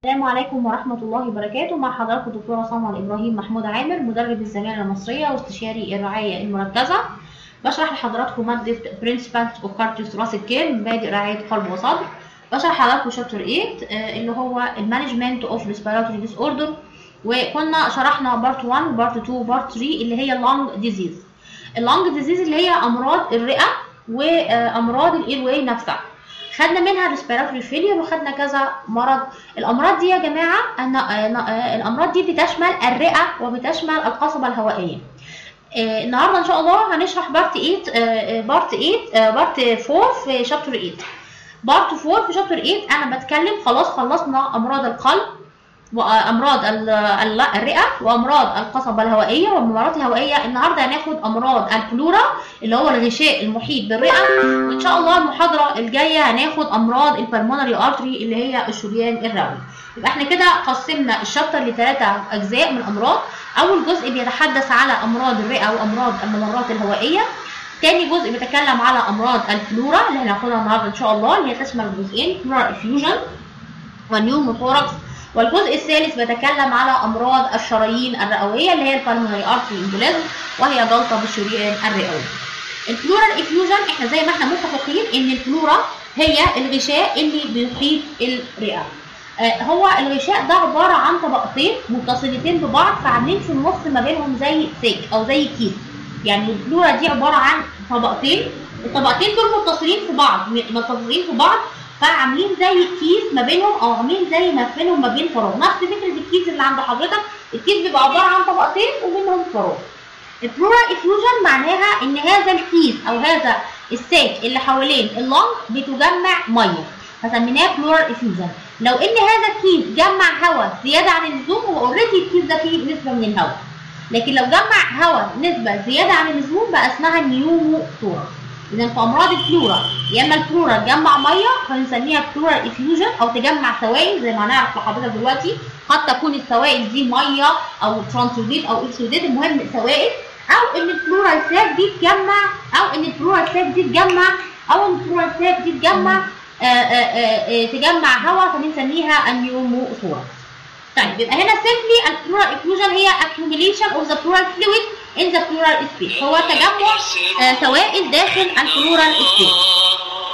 السلام عليكم ورحمة الله وبركاته مع حضراتكم دكتورة سمر إبراهيم محمود عامر مدرب الزمالة المصرية واستشاري الرعاية المركزة بشرح لحضراتكم مادة Principles of Cardiothoracic Care مبادئ رعاية قلب وصدر بشرح لحضراتكم شابتر 8 آه، اللي هو المانجمنت اوف ريسبيراتوري ديس اوردر وكنا شرحنا بارت 1 بارت 2 بارت 3 اللي هي اللونج ديزيز اللونج ديزيز اللي هي امراض الرئة وامراض الاير واي نفسها خدنا منها ريسبيراتوري فيلير وخدنا كذا مرض الامراض دي يا جماعه ان آه، الامراض دي بتشمل الرئه وبتشمل القصبه الهوائيه آه، النهارده ان شاء الله هنشرح بارت 8 بارت 8 بارت 4 في شابتر 8 بارت 4 في شابتر 8 انا بتكلم خلاص خلصنا امراض القلب وامراض ال- ال- الرئه وامراض القصبه الهوائيه والممرات الهوائيه النهارده هناخد امراض البلورا اللي هو الغشاء المحيط بالرئه وان شاء الله المحاضره الجايه هناخد امراض البلمونري ارتري اللي هي الشريان الرئوي يبقى احنا كده قسمنا الشابتر لثلاثه اجزاء من الامراض اول جزء بيتحدث على امراض الرئه وامراض الممرات الهوائيه تاني جزء بيتكلم على امراض البلورا اللي هناخدها النهارده ان شاء الله اللي هي تشمل جزئين بلورال افيوجن والنيوموثوركس والجزء الثالث بيتكلم على امراض الشرايين الرئويه اللي هي البلمونري ارتري امبوليزم وهي جلطه بالشريان الرئوي البلورال افيوجن احنا زي ما احنا متفقين ان البلورا هي الغشاء اللي بيحيط الرئه آه، هو الغشاء ده عباره عن طبقتين متصلتين ببعض فعاملين في النص ما بينهم زي سيك او زي كيس يعني البلورا دي عباره عن طبقتين الطبقتين دول متصلين في بعض م- متصلين في بعض فعاملين زي كيس ما بينهم او عاملين زي ما بينهم ما بين فراغ نفس فكره الكيس اللي عند حضرتك الكيس بيبقى عباره عن طبقتين وبينهم فراغ البلورال افيوجن معناها ان هذا الكيس او هذا الساك اللي حوالين اللنج بتجمع ميه فسميناه بلورال افيوجن لو ان هذا الكيس جمع هواء زياده عن اللزوم هو اوريدي الكيس ده فيه نسبه من الهواء لكن لو جمع هواء نسبه زياده عن اللزوم بقى اسمها نيوموثوركس اذا في امراض الفلورا يا اما الفلورا تجمع ميه فنسميها بلورال افيوجن او تجمع سوائل زي ما هنعرف لحضرتك دلوقتي قد تكون السوائل دي ميه او ترانسوديت او اكسوديت المهم سوائل او ان الفلورال ساك دي تجمع او ان الفلورال ساك دي تجمع او ان الفلورال ساك دي تجمع آه، آه، آه، آه، تجمع هواء فبنسميها النيوموثوركس طيب يبقى هنا simply البلورال افيوجن هي accumulation of the pleural fluid in the pleural space هو تجمع آه، سوائل داخل البلورال space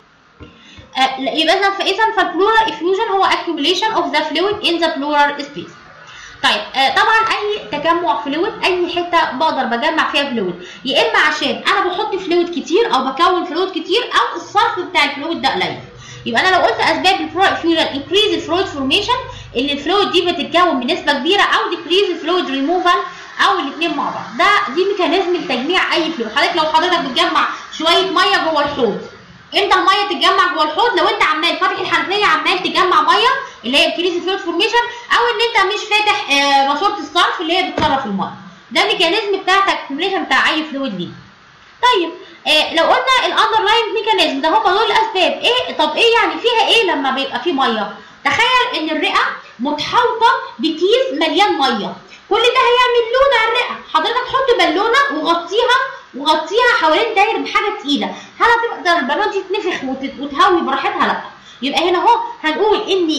آه، لا، يبقى اذا فاذا فالبلورال افيوجن هو accumulation of the fluid in the pleural space طيب آه، طبعا اي تجمع فلويد اي حته بقدر بجمع فيها فلويد يا اما عشان انا بحط فلويد كتير او بكون فلويد كتير او الصرف بتاع الفلويد ده قليل يبقى انا لو قلت اسباب البلورال افيوجن increase الفلويد فورميشن اللي الفلويد دي بتتكون بنسبه كبيره او decrease الفلويد ريموفال او الاثنين مع بعض ده دي ميكانيزم لتجميع اي فلويد حضرتك لو حضرتك بتجمع شويه ميه جوه الحوض امتى الميه تتجمع جوه الحوض لو انت عمال فاتح الحنفيه عمال تجمع ميه اللي هي انكريز فلويد فورميشن او ان انت مش فاتح آه، ماسوره الصرف اللي هي بتصرف الميه ده ميكانيزم بتاع تكميليشن بتاع اي فلويد ليه طيب آه لو قلنا الاندرلاين ميكانيزم ده هم دول الاسباب ايه طب ايه يعني فيها ايه لما بيبقى فيه ميه تخيل ان الرئه متحوطه بكيس مليان ميه كل ده هيعمل لون على الرئه حضرتك حط بالونه وغطيها وغطيها حوالين داير بحاجه تقيله هل هتقدر البالونه دي تنفخ وتت- وتهوي براحتها لا يبقى هنا اهو هنقول ان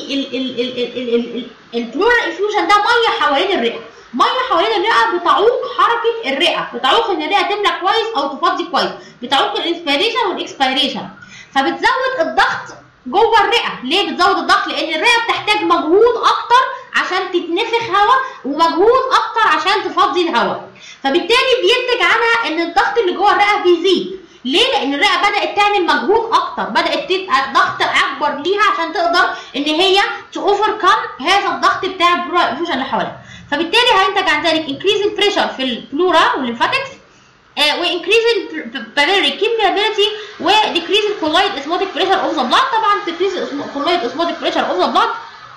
البلورال افيوجن ده ميه حوالين الرئه ميه حوالين الرئه بتعوق حركه الرئه بتعوق ان الرئه تملى كويس او تفضي كويس بتعوق الانسبيريشن والاكسبيريشن فبتزود الضغط جوه الرئه ليه بتزود الضغط لان الرئه بتحتاج مجهود اكتر عشان تتنفخ هواء ومجهود اكتر عشان تفضي الهواء فبالتالي بينتج عنها ان الضغط اللي جوه الرئه بيزيد ليه؟ لأن الرئة بدأت تعمل مجهود أكتر، بدأت تبقى ضغط أكبر ليها عشان تقدر إن هي تأوفر كم هذا الضغط بتاع البلورال افيوجن اللي حواليها. فبالتالي هينتج عن ذلك increase البريشر في البلورا والليمفاتكس وانكريز البابيلري كيميابيلتي وديكريز الكولايد اسموتيك بريشر اوف ذا بلاد طبعا ديكريز الكولايد اسموتيك بريشر اوف ذا بلاد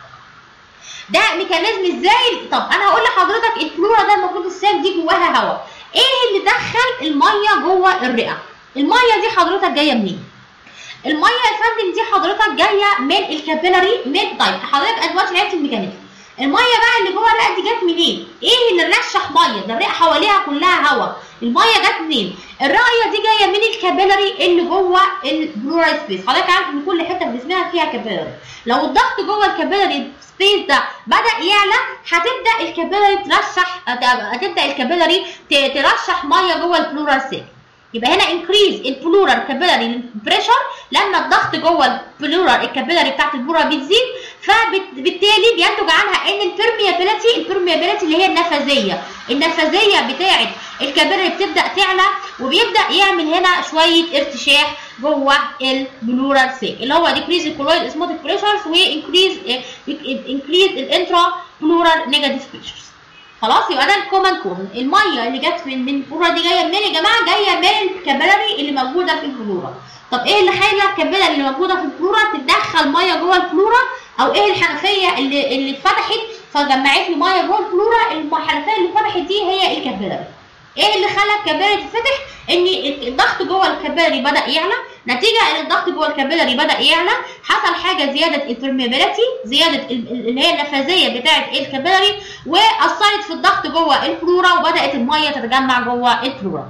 ده ميكانيزم ازاي طب انا هقول لحضرتك البلورا ده المفروض الساك دي جواها هواء ايه اللي دخل الميه جوه الرئه الميه دي حضرتك جايه منين الميه يا فندم دي حضرتك جايه من الكابيلاري من طيب حضرتك أنا دلوقتي عرفت الميكانيزم الميه بقى اللي جوه الرئه دي جت منين ايه اللي رشح ميه ده الرئه حواليها كلها هواء الميه جت منين الرأيه دي جايه من الكابيلاري اللي جوه البلورال سبيس حضرتك عارف ان كل حته في جسمنا فيها كابيلاري لو الضغط جوه الكابيلاري سبيس ده بدا يعلى هتبدا الكابيلاري ترشح هتبدا الكابيلاري ترشح ميه جوه البلورال سيك يبقى هنا انكريز البلورال كابيلاري بريشر لما الضغط جوه البلورال الكابيلاري بتاعت البلورال بتزيد فبالتالي بينتج عنها ان البرميابيلتي البرميابيلتي اللي هي النفاذيه النفاذيه بتاعت الكابيلاري بتبدا تعلى وبيبدا يعمل هنا شويه ارتشاح جوه البلورال سيك اللي هو ديكريز الكولويد اسموتيك بريشرز وانكريز انكريز الانترا بلورال نيجاتيف بريشرز خلاص يبقى ده الكومن كوز الميه اللي جت من من البلورا دي جايه منين يا جماعه جايه من الكابيلاري اللي موجوده في البلورا طب ايه اللي خلى الكابيلاري اللي موجوده في البلورا تدخل ميه جوه البلورا او ايه الحنفيه اللي اللي اتفتحت فجمعت لي ميه جوه البلورا الحنفيه اللي اتفتحت دي هي الكابيلاري ايه اللي خلى الكابيلاري تتفتح ان الضغط جوه الكابيلاري بدا يعلى نتيجه ان الضغط جوه الكابيلاري بدا يعلى حصل حاجه زياده البرميابيلتي زياده اللي هي النفاذيه بتاعه الكابيلاري واثرت في الضغط جوه البلورا وبدات الميه تتجمع جوه البلورا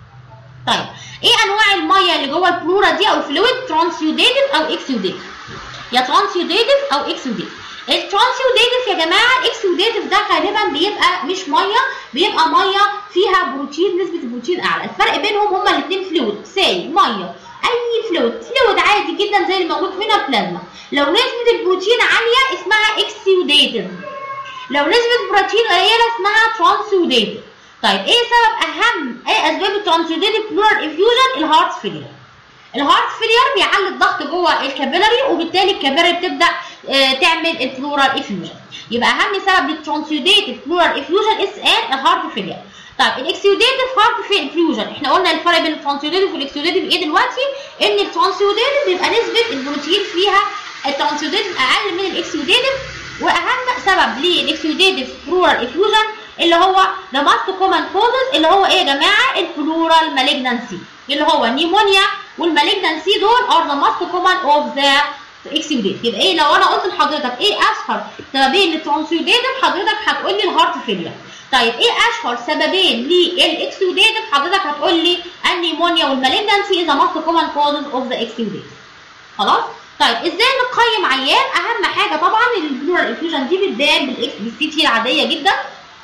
طيب ايه انواع الميه اللي جوه البلورا دي او الفلويد ترانسيوديتيف او اكسيوديتيف يا ترانسيوديتيف او اكسيوديتيف الترانسيوديتيف يا جماعه الاكسيوديتيف ده غالبا بيبقى مش ميه بيبقى ميه فيها بروتين نسبه البروتين اعلى الفرق بينهم هما الاثنين فلويد سائل ميه اي فلويد فلويد عادي جدا زي اللي موجود فينا البلازما لو نسبه البروتين عاليه اسمها اكسيوديتيف لو نسبه البروتين قليله اسمها ترانسيوديتيف طيب ايه سبب اهم ايه اسباب الترانسيوديتيف بلورال انفيوجن الهارت فيلير الهارت فيلير بيعلي الضغط جوه الكابيلاري وبالتالي الكابيلاري بتبدا آه تعمل البلورال افيوجن يبقى اهم سبب للترانسيوديتيف بلورال افيوجن اس ان الهارت فيلير طيب الاكسيوديتيف هارت في انفيوجن احنا قلنا الفرق بين الترانسيوديتيف والاكسيوديتيف ايه دلوقتي ان الترانسيوديتيف بيبقى نسبه البروتين فيها الترانسيوديتيف اقل من الاكسيوديتيف واهم سبب للاكسيوديتيف بلورال افيوجن اللي هو ذا ماست كومن كوزز اللي هو ايه يا جماعه البلورال مالجنسي اللي هو النيمونيا والمالجنسي دول ار ذا ماست كومن اوف ذا اكسيوديت يبقى ايه لو انا قلت لحضرتك ايه اشهر سببين للترانسيوديتيف حضرتك هتقول لي الهارت فيلير طيب ايه اشهر سببين للاكسيوديتيف حضرتك هتقول لي النيمونيا والمالجنسي ذا ماست كومن كوزز اوف ذا اكسيوديت خلاص طيب ازاي نقيم عيان اهم حاجه طبعا البلورال انفيوجن دي بتبان بالاكس بالسي تي العاديه جدا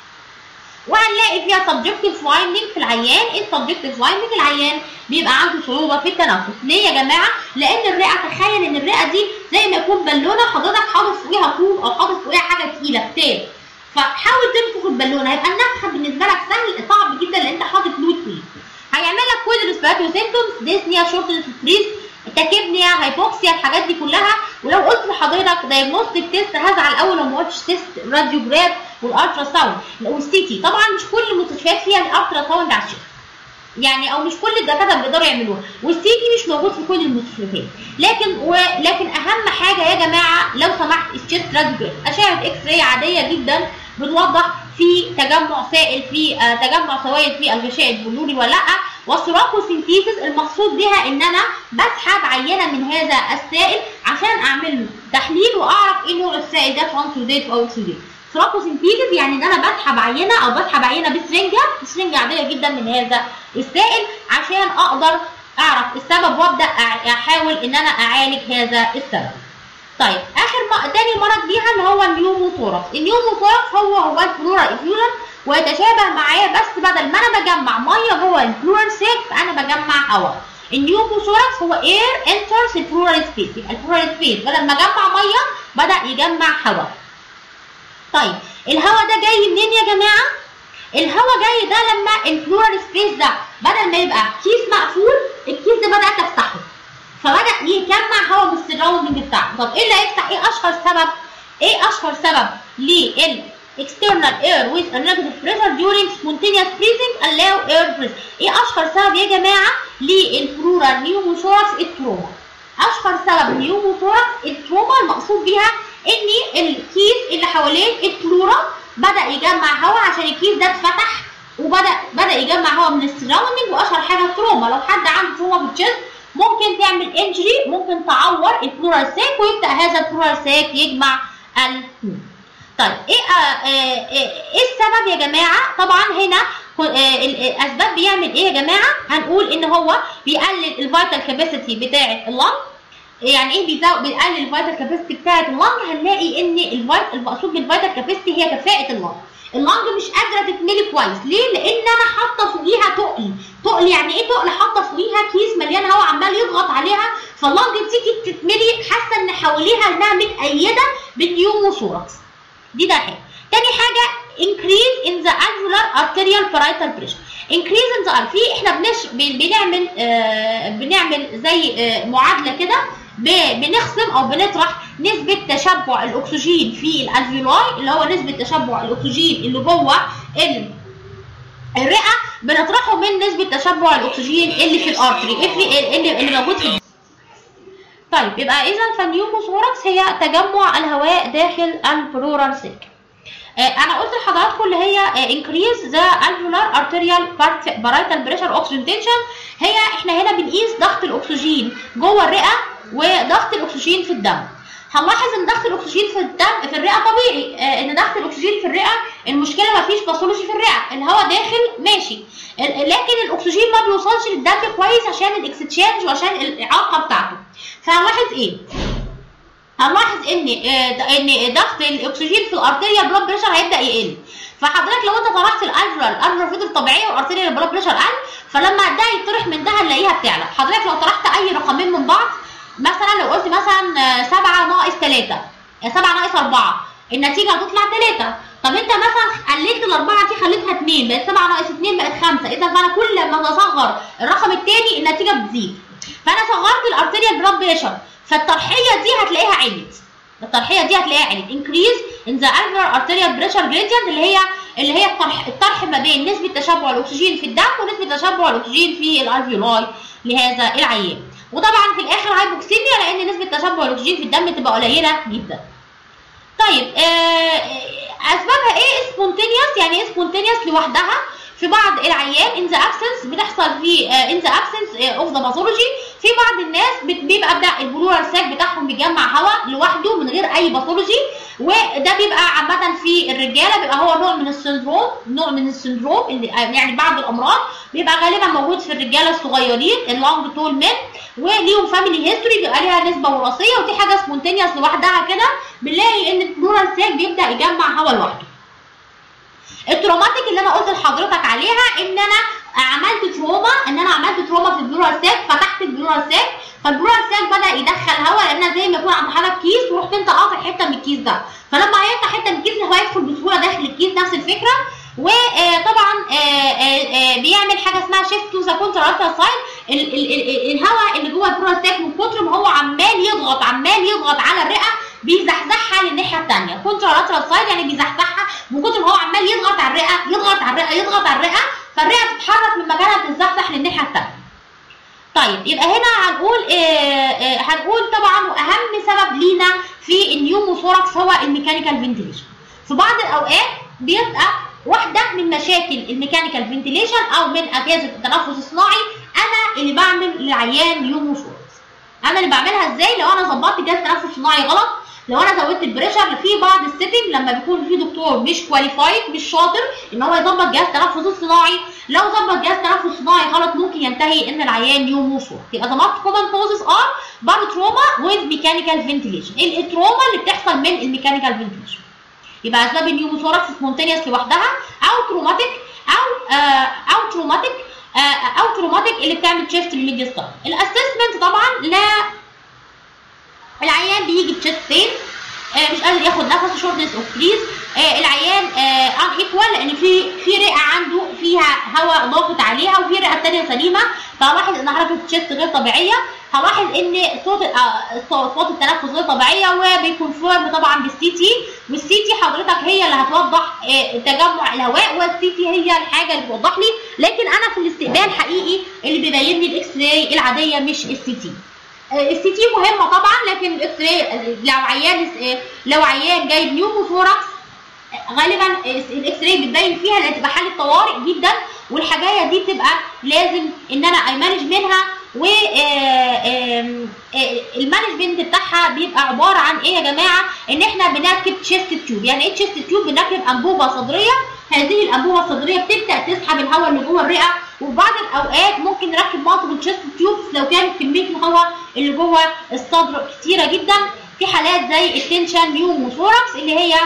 وهنلاقي فيها سبجكتيف فايندنج في العيان ايه السبجكتيف فايندنج العيان بيبقى عنده صعوبه في التنفس ليه يا جماعه لان الرئه تخيل ان الرئه دي زي ما يكون بالونه حضرتك حاطط فوقيها طوب او حاطط فوقيها حاجه تقيله كتاب فحاول تنفخ البالونه هيبقى النفخه بالنسبه لك سهل صعب جدا لان انت حاطط فلويد فيه هيعمل لك كل الريسبيراتوري سيمبتومز ديسنيا شورتنس بريس تاكيبنيا هايبوكسيا الحاجات دي كلها ولو قلت لحضرتك دايجنوستيك تيست هزعل اول لما قلتش تيست راديوجراف والالترا ساوند والسي تي طبعا مش كل المستشفيات فيها الالترا ساوند على الشيخ يعني او مش كل الدكاتره بيقدروا يعملوها والسي تي مش موجود في كل المستشفيات لكن ولكن اهم حاجه يا جماعه لو سمحت الشيست راديوجراف اشعه اكس راي عاديه جدا بتوضح في تجمع سائل في آه تجمع سوائل في الغشاء البلوري ولا لا والسيراكوسينثيسيس المقصود بها ان انا بسحب عينه من هذا السائل عشان اعمل له تحليل واعرف ايه نوع السائل ده ترانسوديت او اكسوديت سيراكوسينثيسيس يعني ان انا بسحب عينه او بسحب عينه بسرنجه سرنجه عاديه جدا من هذا السائل عشان اقدر اعرف السبب وابدا احاول ان انا اعالج هذا السبب طيب اخر م... تاني مرض ليها اللي هو النيوموثوركس النيوموثوركس هو هو البلورال افيوجن ويتشابه معاه بس بدل ما انا بجمع ميه جوه البلورال سيك فانا بجمع هواء النيوموثوركس هو اير انترز البلورال سبيس يبقى البلورال سبيس بدل ما اجمع ميه بدا يجمع هواء طيب الهواء ده جاي منين يا جماعه الهواء جاي ده لما البلورال سبيس ده بدل ما يبقى كيس مقفول الكيس ده بدات افتحه فبدا يجمع هواء من السراوندنج بتاعه طب ايه اللي هيفتح ايه اشهر سبب ايه اشهر سبب لل external air with a negative pressure during spontaneous breathing allow air breath ايه اشهر سبب يا جماعه للبلورال نيوموثوركس التروما اشهر سبب نيوموثوركس التروما المقصود بيها ان الكيس اللي حوالين البلورا بدا يجمع هواء عشان الكيس ده اتفتح وبدا بدا يجمع هواء من السراوندنج واشهر حاجه التروما لو حد عنده تروما في الجسم ممكن تعمل انجري ممكن تعور البلورال ساك ويبدا هذا البلورال ساك يجمع الفلويد طيب ايه آه آه ايه السبب يا جماعه طبعا هنا الاسباب بيعمل ايه يا جماعه هنقول ان هو بيقلل الفيتال كاباسيتي بتاعه اللنج يعني ايه بيزود بيقلل الفيتال كاباسيتي بتاعه اللنج هنلاقي ان الفيت المقصود بالفيتال كاباسيتي هي كفاءه اللنج اللنج مش قادره تتملي كويس ليه لان انا حاطه فوقيها تقل تقل يعني ايه تقل حاطه فوقيها كيس مليان هواء عمال يضغط عليها فاللنج تيجي تتملي حاسه ان حواليها انها متأيده بالنيوموثوركس دي ده حاجه تاني حاجه increase in the alveolar arterial parietal pressure increase in the في احنا بنش بنعمل آه بنعمل زي آه معادله كده بنخصم او بنطرح نسبه تشبع الاكسجين في الالفيولاي اللي هو نسبه تشبع الاكسجين اللي جوه الرئه بنطرحه من نسبه تشبع الاكسجين اللي في الارتري اللي اللي موجود في طيب يبقى اذا فالنيوموثوركس هي تجمع الهواء داخل البلورال سيركل انا قلت لحضراتكم اللي هي increase the alveolar arterial parietal pressure oxygen tension هي احنا هنا بنقيس ضغط الاكسجين جوه الرئه وضغط الاكسجين في الدم هنلاحظ ان ضغط الاكسجين في الدم في الرئه طبيعي آه ان ضغط الاكسجين في الرئه المشكله ما فيش باثولوجي في الرئه الهواء داخل ماشي لكن الاكسجين ما بيوصلش للدم كويس عشان الاكستشينج وعشان الاعاقه بتاعته فهنلاحظ ايه هنلاحظ ان آه ان ضغط الاكسجين في الارتيريال بلاد بريشر هيبدا يقل فحضرتك لو انت طرحت الالفرال الالفرال فضل طبيعيه والارتيريال بلاد بريشر قل فلما ده يطرح من ده هنلاقيها بتعلى حضرتك لو طرحت اي رقمين من بعض مثلا لو قلت مثلا 7 ناقص 3 7 ناقص 4 النتيجه هتطلع 3 طب انت مثلا قللت الاربعه دي خليتها 2 بقت 7 ناقص 2 بقت 5 اذا فانا كل ما بصغر الرقم الثاني النتيجه بتزيد فانا صغرت الارتيريال بلاد بريشر فالترحيه دي هتلاقيها علت الترحيه دي هتلاقيها علت increase in the alveolar arterial pressure gradient اللي هي اللي هي الطرح الطرح ما بين نسبه تشبع الاكسجين في الدم ونسبه تشبع الاكسجين في الالفيولاي لهذا العيان وطبعا في الاخر هايبوكسيميا لان نسبه تشبع الاكسجين في الدم تبقى قليله جدا طيب آه اسبابها ايه سبونتينيوس يعني ايه سبونتينيوس لوحدها في بعض العيان ان ذا ابسنس بتحصل في ان ذا ابسنس اوف ذا باثولوجي في بعض الناس بيبقى بدا البلورال ساك بتاعهم بيجمع هواء لوحده من غير اي باثولوجي وده بيبقى عامه في الرجاله بيبقى هو نوع من السندروم نوع من السندروم اللي يعني بعض الامراض بيبقى غالبا موجود في الرجاله الصغيرين اللونج تول مان وليهم فاميلي هيستوري بيبقى ليها نسبه وراثيه ودي حاجه سبونتينيوس لوحدها كده بنلاقي ان البلورال ساك بيبدا يجمع هواء لوحده التروماتيك اللي انا قلت لحضرتك عليها ان انا عملت تروما ان انا عملت تروما في البلورال ساك فتحت البلورال ساك فالبلورال ساك بدا يدخل هواء لان زي ما يكون عند حضرتك كيس ورحت انت قاطع حته من الكيس ده فلما هيفتح حته من الكيس الهواء يدخل بسهوله داخل الكيس نفس الفكره وطبعا بيعمل حاجه اسمها شيفت تو ذا كونترالتر سايد الهواء اللي جوه البلورال ساك من كتر ما هو عمال يضغط عمال يضغط على الرئه بيزحزحها للناحيه الثانيه كونترالتر سايد يعني بيزحزحها من كتر ما هو عمال يضغط على الرئه يضغط على الرئه يضغط على الرئه فالرئه تتحرك من مكانها تتزحزح للناحيه الثانيه طيب يبقى هنا هنقول آه آه هنقول طبعا واهم سبب لينا في النيوموثوركس هو الميكانيكال فنتيليشن في بعض الاوقات بيبقى واحده من مشاكل الميكانيكال فنتيليشن او من اجهزه التنفس الصناعي انا اللي بعمل للعيان نيوموثوركس انا اللي بعملها ازاي لو انا ظبطت جهاز التنفس الصناعي غلط لو انا زودت البريشر في بعض السيتنج لما بيكون في دكتور مش كواليفايد مش شاطر ان هو يظبط جهاز التنفس الصناعي لو ظبط جهاز التنفس الصناعي غلط ممكن ينتهي ان العيان يموت يبقى the most common causes are barotrauma with mechanical ventilation التروما اللي بتحصل من الميكانيكال فنتيليشن يبقى اسباب النيوموثوركس سبونتينيوس لوحدها او تروماتيك او آه او تروماتيك آه او تروماتيك اللي بتعمل شيفت للميديستار الاسسمنت طبعا لا العيان بيجي بتشيست بين آه مش قادر ياخد نفسه شورتنس اوف بريز آه العيان ان ايكوال لان في في رئه عنده فيها هواء ضاغط عليها وفي رئه ثانيه سليمه فهلاحظ ان حركه التشيست غير طبيعيه هلاحظ ان صوت صوت التنفس غير طبيعيه وبيكونفيرم طبعا بالسي تي والسي تي حضرتك هي اللي هتوضح آه تجمع الهواء والسي تي هي الحاجه اللي بتوضح لي لكن انا في الاستقبال حقيقي اللي بيبين لي الاكس راي العاديه مش السي تي السي تي مهمه طبعا لكن الاكس راي لو عيان لو عيان جايب نيوموثوركس غالبا الاكس راي بتبين فيها لان تبقى حاله طوارئ جدا والحاجايه دي بتبقى لازم ان انا ايمانج منها و المانجمنت بتاعها بيبقى عباره عن ايه يا جماعه ان احنا بنركب تشيست تيوب يعني ايه تشيست تيوب بنركب انبوبه صدريه هذه الانبوبه الصدريه بتبدا تسحب الهواء اللي جوه الرئه وفي بعض الاوقات ممكن نركب مالتيبل تشيست تيوبس لو كانت كميه الهواء اللي جوه الصدر كتيره جدا في حالات زي التنشن نيوموثوركس اللي هي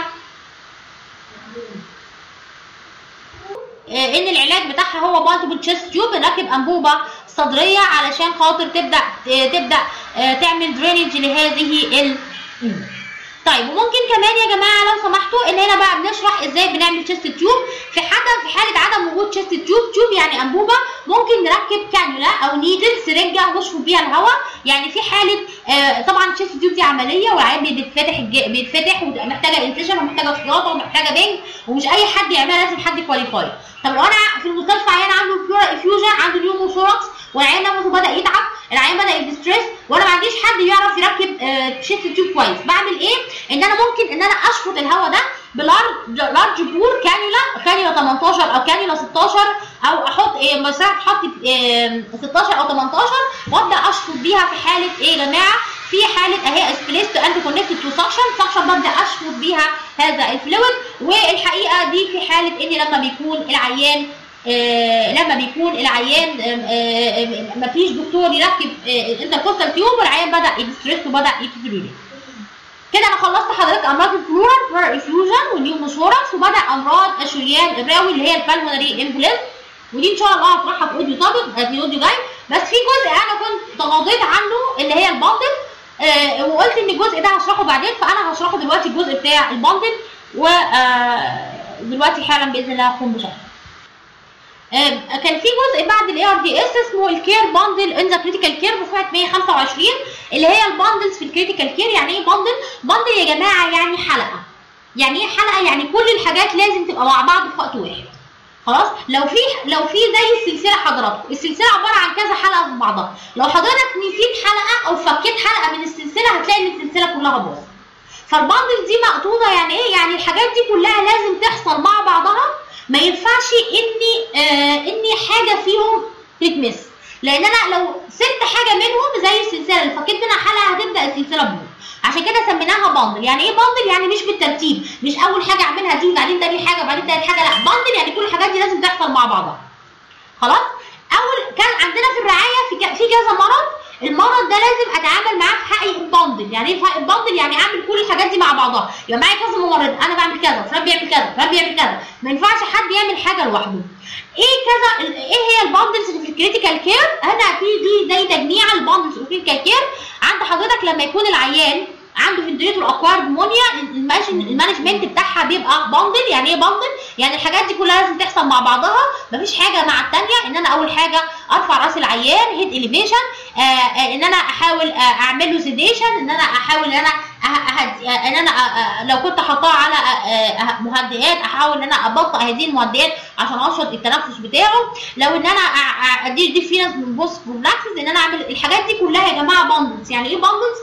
آه، ان العلاج بتاعها هو مالتيبل تشيست تيوب بنركب انبوبه صدريه علشان خاطر تبدا آه، تبدا آه، تعمل درينج لهذه ال طيب وممكن كمان يا جماعه لو سمحتوا ان هنا بقى بنشرح ازاي بنعمل تشيست تيوب في حاجه في حاله عدم وجود تشيست تيوب تيوب يعني انبوبه ممكن نركب كانولا او نيدل سرنجه نشفط بيها الهواء يعني في حاله آه طبعا التشيست تيوب دي عمليه والعيان بيتفتح الج- بيتفتح ومحتاجه انتشن ومحتاجه خياطه ومحتاجه بنج ومش اي حد يعملها لازم حد كواليفاي طب لو انا في المستشفى عيان عنده بلورا افيوجن عنده نيوموثوركس والعيان نفسه بدا يتعب العيان بدا يدستريس وانا ما عنديش حد بيعرف يركب آه تشيست تيوب كويس بعمل ايه ان انا ممكن ان انا اشفط الهواء ده بلارج لارج بور كانيولا كانيولا 18 او كانيولا 16 او احط ايه مثلا احط إيه 16 او 18 وابدا اشفط بيها في حاله ايه يا جماعه في حاله اهي سبليست اند كونكتد تو سكشن سكشن ببدا اشفط بيها هذا الفلويد والحقيقه دي في حاله ان لما بيكون العيان آه لما بيكون العيان آه آه مفيش دكتور يركب انتركوستال تيوب والعيان بدا يدستريس وبدا يتدريب كده انا خلصت حضرتك امراض الفلورال فلورال افيوجن والنيوموثوركس وبدا امراض الشريان الرئوي اللي هي البالمونري امبوليزم ودي ان شاء الله هشرحها في اوديو سابق في اوديو جاي بس في جزء انا كنت تغاضيت عنه اللي هي الباندل آه وقلت ان الجزء ده هشرحه بعدين فانا هشرحه دلوقتي الجزء بتاع الباندل و آه دلوقتي حالا باذن الله هقوم بشرحه آه كان في جزء بعد الاي ار دي اس اسمه الكير باندل ان ذا كريتيكال كير دفعه 125 اللي هي الباندلز في الكريتيكال كير يعني ايه باندل؟ باندل يا جماعه يعني حلقه يعني ايه حلقه؟ يعني كل الحاجات لازم تبقى مع بعض في وقت واحد خلاص لو في لو في زي السلسله حضراتكم السلسله عباره عن كذا حلقه في بعضها لو حضرتك نسيت حلقه او فكيت حلقه من السلسله هتلاقي ان السلسله كلها باظت فالباندل دي مقطوعه يعني ايه يعني الحاجات دي كلها لازم تحصل مع بعضها ما ينفعش اني آه اني حاجه فيهم تتمس لان انا لو سبت حاجه منهم زي السلسله اللي فكيت منها حلقه هتبدا السلسله تبوظ عشان كده سميناها باندل يعني ايه باندل يعني مش بالترتيب مش اول حاجه اعملها دي بعدين تاني حاجه بعدين تالت حاجه لا باندل يعني كل الحاجات دي لازم تحصل مع بعضها خلاص اول كان عندنا في الرعايه في في كذا مرض المرض ده لازم اتعامل معاه في حق الباندل يعني ايه في حق الباندل يعني اعمل كل الحاجات دي مع بعضها يبقى معايا كذا ممرض انا بعمل كذا فلان بيعمل كذا فلان بيعمل كذا ما ينفعش حد يعمل حاجه لوحده ايه كذا ايه هي الباندلز اللي في الكريتيكال كير هنا في دي زي تجميع الباندلز في الكريتيكال كير عند حضرتك لما يكون العيان عنده فنتريتور اكوارد نمونيا المانجمنت بتاعها بيبقى باندل يعني ايه باندل يعني الحاجات دي كلها لازم تحصل مع بعضها مفيش حاجه مع الثانيه ان انا اول حاجه ارفع راس العيان هيد اليفيشن ان انا احاول آه اعمل له سيديشن ان انا احاول ان انا أهد... ان انا آه لو كنت حاطاه على آه مهدئات احاول ان انا ابطئ هذه المهدئات عشان انشط التنفس بتاعه لو ان انا ادي دي في ناس من بوست بروفلاكسس ان انا اعمل الحاجات دي كلها يا جماعه باندلز يعني ايه باندلز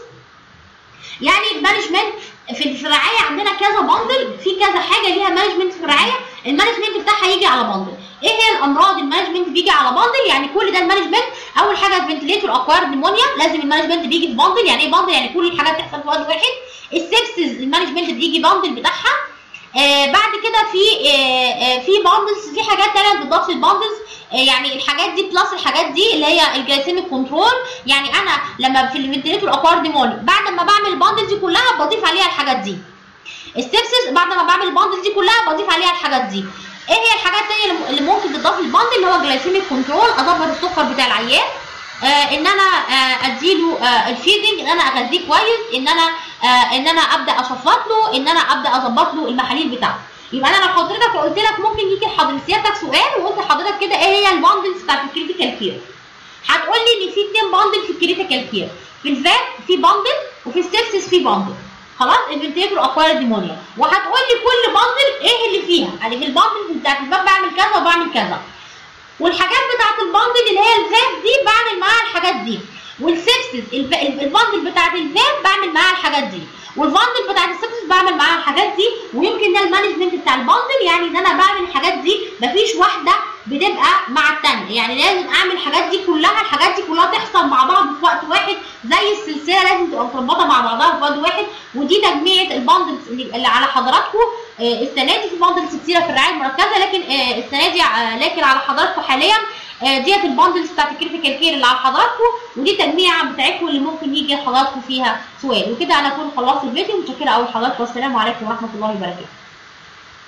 يعني المانجمنت في الرعايه عندنا كذا باندل في كذا حاجه ليها مانجمنت في الرعايه المانجمنت بتاعها يجي على باندل ايه هي الامراض المانجمنت بيجي على باندل يعني كل ده المانجمنت اول حاجه الفنتليتور اكوارد نمونيا لازم المانجمنت بيجي في باندل يعني ايه باندل يعني كل الحاجات تحصل في وقت واحد السكسز المانجمنت بيجي باندل بتاعها آه بعد كده في آه آه في باندلز في حاجات تانية بتضاف للباندلز آه يعني الحاجات دي بلس الحاجات دي اللي هي الجلايسيميك كنترول يعني انا لما في الفنتليتور اكوارد نمونيا بعد ما بعمل الباندلز دي كلها بضيف عليها الحاجات دي السبسس بعد ما بعمل الباندلز دي كلها بضيف عليها الحاجات دي ايه هي الحاجات التانية اللي ممكن تضاف للباندل اللي هو جلايسيميك كنترول اظبط السكر بتاع العيان آه ان انا آه اديله آه الفيدنج ان انا اغذيه كويس ان انا آه ان انا ابدا اشفط له ان انا ابدا اظبط له المحاليل بتاعته يبقى انا لو حضرتك قلت لك ممكن يجي لحضرتك سيادتك سؤال وقلت لحضرتك كده ايه هي الباندلز بتاعت الكريتيكال كير هتقول لي ان في اتنين باندل في الكريتيكال كير في الفات في باندل وفي السكسس في باندل خلاص الفنتيتور اكوارد نيمونيا وهتقول لي كل باندل ايه اللي فيها يعني في الباندل بتاعت الفات بعمل كذا وبعمل كذا والحاجات بتاعت الباندل اللي هي الفات دي بعمل معاها الحاجات دي والسكسس الباندل بتاعت الفات بعمل معاها الحاجات دي والباندل بتاعت السكسس بعمل معاها الحاجات دي ويمكن ده المانجمنت بتاع الباندل يعني ان انا بعمل الحاجات دي مفيش واحده بتبقى مع الثانيه يعني لازم اعمل الحاجات دي كلها الحاجات دي كلها تحصل مع بعض في وقت واحد زي السلسله لازم تبقى مرتبطه مع بعضها في وقت واحد ودي تجميعه الباندلز اللي على حضراتكم آه، السنه دي في باندلز كتيره في الرعايه المركزه لكن آه، السنه دي آه، لكن على حضراتكم حاليا آه، ديت الباندلز بتاعت الكريتيكال كير اللي على حضراتكم ودي تجميع بتاعتكم اللي ممكن يجي لحضراتكم فيها سؤال وكده انا اكون خلصت الفيديو متشكره قوي لحضراتكم والسلام عليكم ورحمه الله وبركاته